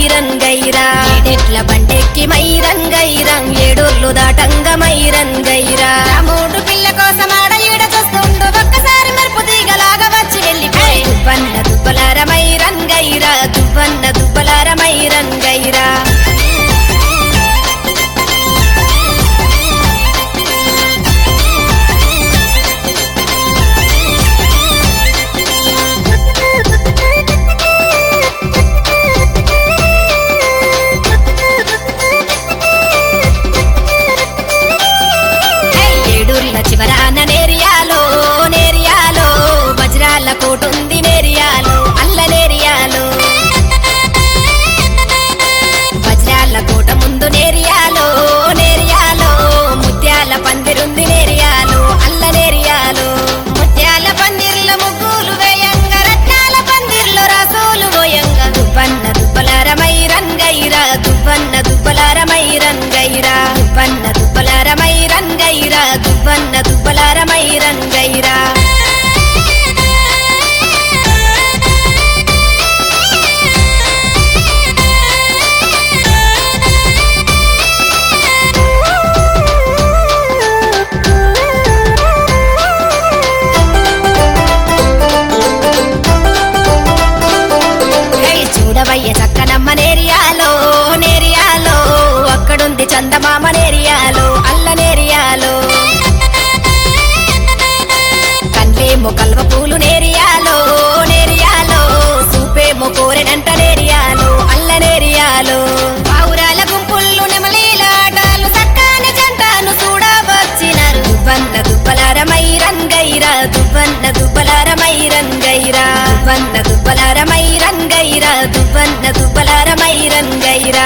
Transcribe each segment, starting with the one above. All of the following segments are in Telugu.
మైరంగైరా ఏడెట్ల బండెక్కి మైరంగైరం ఏడోళ్ళు దాటంగ మైరంగైరా మూడు పిల్ల కోసం ఆడ ఈడ చూస్తుండు ఒక్కసారి మెరుపు తీగలాగా వచ్చి వెళ్ళిపోయి దువ్వన్న దుబ్బలార మైరంగైరా దువ్వన్న దుబ్బలార మైరంగైరా ఏడుర్ల చివరాన నేరియాలో నేరియాలో వజ్రాల కోటుంది నేరియాలో అల్ల నేరియాలో వజ్రాల కోట ముందు నేరియాలో నేరియాలో ముత్యాల పందిరుంది నేరియాలో అల్ల నేరియాలో ముత్యాల పందిర్ల ముగ్గులు వేయంగ రత్నాల పందిర్లో రసోలు పోయంగ దువ్వన్న దుబ్బలారమై రంగైరా దువ్వన్న దుబ్బలారమై రంగైరా దువ్వన్న దుబ్బలారమై రంగైరా దువ్వన్న దుబ్బలారమై రంగైరా హే చూడవయ్య చక్కనమ్మ నేరియాలో నేరియాలో అక్కడుంది చందమామ నేరియాలో అల్ల నేరియాలో కన్లేమో కల్వ పూలు నేరియాలో నేరియాలో సూపేమో కోరెనంట నేరియాలో అల్ల నేరియాలో పావురాల గుంపుళ్ళు నెమలీలాటాలు సక్కాని జంటాను చూడవచ్చినారు దువ్వన్న దుబ్బలారమై రంగైరా దువ్వన్న దుబ్బలారమై రంగైరా దువ్వన్న దుబ్బలారమై రంగైరా దువ్వన్న దుబ్బలారమై రంగైరా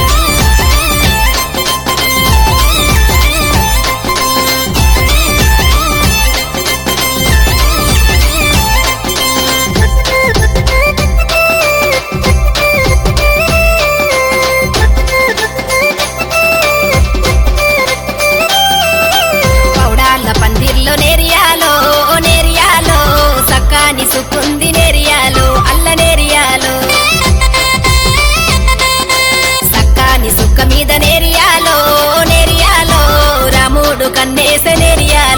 పౌడాల పందిర్లో నేరియాలో నేరియాలో సక్కాని సుక్కుంది నేరియాలో అల్ల నేరియాలో సక్కాని సుక్క మీద నేరియాలో నేరియాలో రాముడు కన్నేస నేరియాలో